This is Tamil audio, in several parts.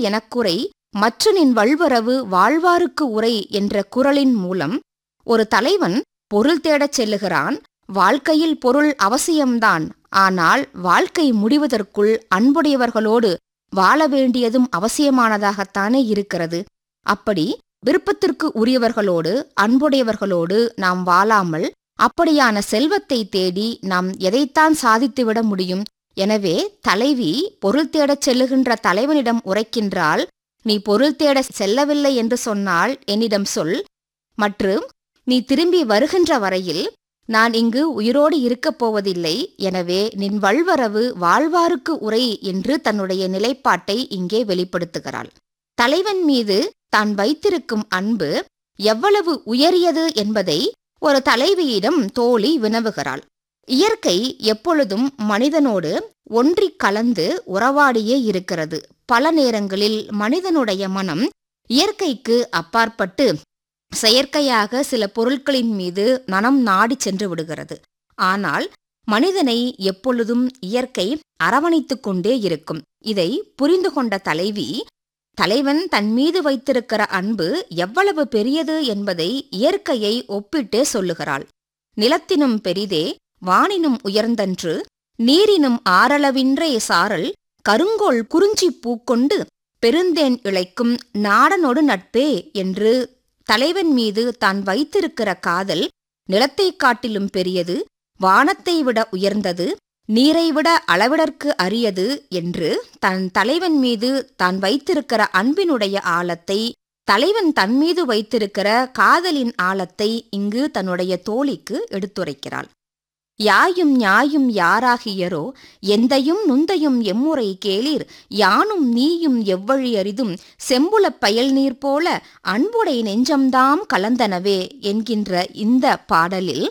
எனக்குறை மற்ற நின் வல்வரவு வாழ்வாருக்கு உரை என்ற குரலின் மூலம் ஒரு தலைவன் பொருள் தேடச் செல்லுகிறான் வாழ்க்கையில் பொருள் அவசியம்தான் ஆனால் வாழ்க்கை முடிவதற்குள் அன்புடையவர்களோடு வாழ வேண்டியதும் அவசியமானதாகத்தானே இருக்கிறது அப்படி விருப்பத்திற்கு உரியவர்களோடு அன்புடையவர்களோடு நாம் வாழாமல் அப்படியான செல்வத்தை தேடி நாம் எதைத்தான் சாதித்துவிட முடியும் எனவே தலைவி பொருள் தேடச் செல்லுகின்ற தலைவனிடம் உரைக்கின்றால் நீ பொருள் தேட செல்லவில்லை என்று சொன்னால் என்னிடம் சொல் மற்றும் நீ திரும்பி வருகின்ற வரையில் நான் இங்கு உயிரோடு இருக்கப் போவதில்லை எனவே நின் வல்வரவு வாழ்வாருக்கு உரை என்று தன்னுடைய நிலைப்பாட்டை இங்கே வெளிப்படுத்துகிறாள் தலைவன் மீது தான் வைத்திருக்கும் அன்பு எவ்வளவு உயரியது என்பதை ஒரு தலைவியிடம் தோழி வினவுகிறாள் இயற்கை எப்பொழுதும் மனிதனோடு ஒன்றி கலந்து உறவாடியே இருக்கிறது பல நேரங்களில் மனிதனுடைய மனம் இயற்கைக்கு அப்பாற்பட்டு செயற்கையாக சில பொருட்களின் மீது மனம் நாடி சென்று விடுகிறது ஆனால் மனிதனை எப்பொழுதும் இயற்கை அரவணைத்துக் கொண்டே இருக்கும் இதை புரிந்து கொண்ட தலைவி தலைவன் தன் மீது வைத்திருக்கிற அன்பு எவ்வளவு பெரியது என்பதை இயற்கையை ஒப்பிட்டே சொல்லுகிறாள் நிலத்தினும் பெரிதே வானினும் உயர்ந்தன்று நீரினும் ஆரளவின்றே சாரல் கருங்கோள் குறிஞ்சி பூக்கொண்டு பெருந்தேன் இழைக்கும் நாடனொடு நட்பே என்று தலைவன் மீது தான் வைத்திருக்கிற காதல் நிலத்தைக் காட்டிலும் பெரியது வானத்தை விட உயர்ந்தது நீரை விட அளவிடற்கு அரியது என்று தன் தலைவன் மீது தான் வைத்திருக்கிற அன்பினுடைய ஆழத்தை தலைவன் தன் மீது வைத்திருக்கிற காதலின் ஆழத்தை இங்கு தன்னுடைய தோழிக்கு எடுத்துரைக்கிறாள் யாயும் ஞாயும் யாராகியரோ எந்தையும் நுந்தையும் எம்முறை கேளீர் யானும் நீயும் எவ்வழி அரிதும் செம்புலப் பயல் நீர் போல அன்புடை நெஞ்சம்தாம் கலந்தனவே என்கின்ற இந்த பாடலில்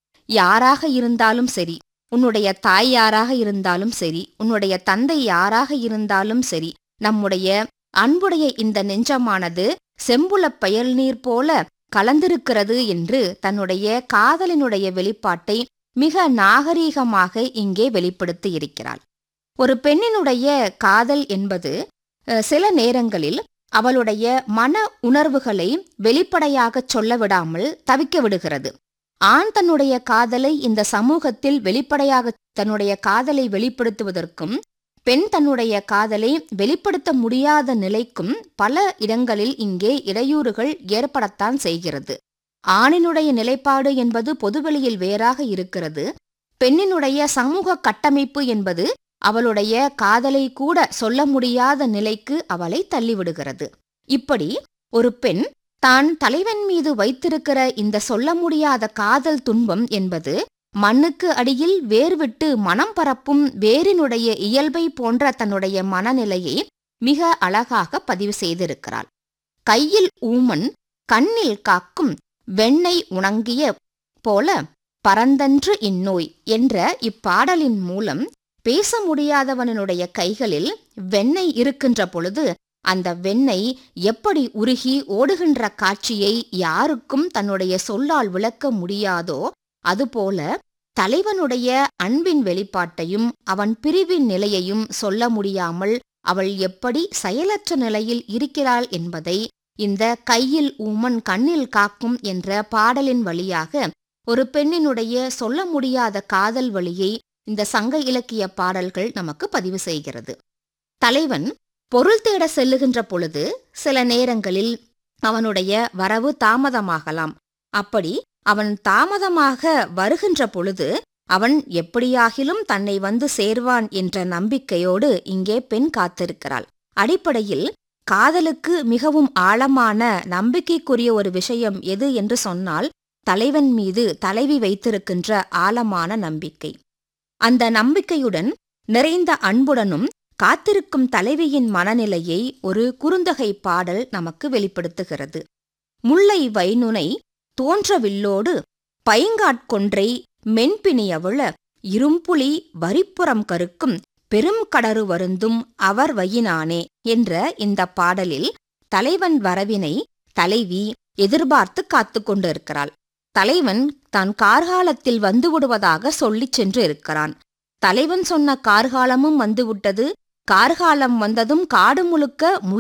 யாராக இருந்தாலும் சரி உன்னுடைய தாய் யாராக இருந்தாலும் சரி உன்னுடைய தந்தை யாராக இருந்தாலும் சரி நம்முடைய அன்புடைய இந்த நெஞ்சமானது செம்புலப் பயல் நீர் போல கலந்திருக்கிறது என்று தன்னுடைய காதலினுடைய வெளிப்பாட்டை மிக நாகரீகமாக இங்கே வெளிப்படுத்தி இருக்கிறாள் ஒரு பெண்ணினுடைய காதல் என்பது அஹ், சில நேரங்களில் அவளுடைய மன உணர்வுகளை வெளிப்படையாகச் சொல்ல விடாமல் தவிக்க விடுகிறது ஆண் தன்னுடைய காதலை இந்த சமூகத்தில் வெளிப்படையாக தன்னுடைய காதலை வெளிப்படுத்துவதற்கும் பெண் தன்னுடைய காதலை வெளிப்படுத்த முடியாத நிலைக்கும் பல இடங்களில் இங்கே இடையூறுகள் ஏற்படத்தான் செய்கிறது ஆணினுடைய நிலைப்பாடு என்பது பொதுவெளியில் வேறாக இருக்கிறது பெண்ணினுடைய சமூக கட்டமைப்பு என்பது அவளுடைய காதலை கூட சொல்ல முடியாத நிலைக்கு அவளை தள்ளிவிடுகிறது இப்படி ஒரு பெண் தான் தலைவன் மீது வைத்திருக்கிற இந்த சொல்ல முடியாத காதல் துன்பம் என்பது மண்ணுக்கு அடியில் வேர்விட்டு மனம் பரப்பும் வேரினுடைய இயல்பை போன்ற தன்னுடைய மனநிலையை மிக அழகாக பதிவு செய்திருக்கிறாள் கையில் ஊமன் கண்ணில் காக்கும் வெண்ணெய் உணங்கிய போல பரந்தன்று இந்நோய் என்ற இப்பாடலின் மூலம் பேச முடியாதவனுடைய கைகளில் வெண்ணெய் இருக்கின்ற பொழுது அந்த வெண்ணெய் எப்படி உருகி ஓடுகின்ற காட்சியை யாருக்கும் தன்னுடைய சொல்லால் விளக்க முடியாதோ அதுபோல தலைவனுடைய அன்பின் வெளிப்பாட்டையும் அவன் பிரிவின் நிலையையும் சொல்ல முடியாமல் அவள் எப்படி செயலற்ற நிலையில் இருக்கிறாள் என்பதை இந்த கையில் ஊமன் கண்ணில் காக்கும் என்ற பாடலின் வழியாக ஒரு பெண்ணினுடைய சொல்ல முடியாத காதல் வழியை இந்த சங்க இலக்கிய பாடல்கள் நமக்கு பதிவு செய்கிறது தலைவன் பொருள் தேட செல்லுகின்ற பொழுது சில நேரங்களில் அவனுடைய வரவு தாமதமாகலாம் அப்படி அவன் தாமதமாக வருகின்ற பொழுது அவன் எப்படியாகிலும் தன்னை வந்து சேர்வான் என்ற நம்பிக்கையோடு இங்கே பெண் காத்திருக்கிறாள் அடிப்படையில் காதலுக்கு மிகவும் ஆழமான நம்பிக்கைக்குரிய ஒரு விஷயம் எது என்று சொன்னால் தலைவன் மீது தலைவி வைத்திருக்கின்ற ஆழமான நம்பிக்கை அந்த நம்பிக்கையுடன் நிறைந்த அன்புடனும் காத்திருக்கும் தலைவியின் மனநிலையை ஒரு குறுந்தகை பாடல் நமக்கு வெளிப்படுத்துகிறது முல்லை வைனுனை தோன்றவில்லோடு பைங்காட்கொன்றை மென்பிணியவுள இரும்புலி வரிப்புறம் கருக்கும் பெரும் கடறு வருந்தும் அவர் வையினானே என்ற இந்த பாடலில் தலைவன் வரவினை தலைவி எதிர்பார்த்து காத்துக் கொண்டிருக்கிறாள் தலைவன் தான் கார்காலத்தில் வந்துவிடுவதாக சொல்லிச் சென்று இருக்கிறான் தலைவன் சொன்ன கார்காலமும் வந்துவிட்டது கார்காலம் வந்ததும் காடு முழுக்க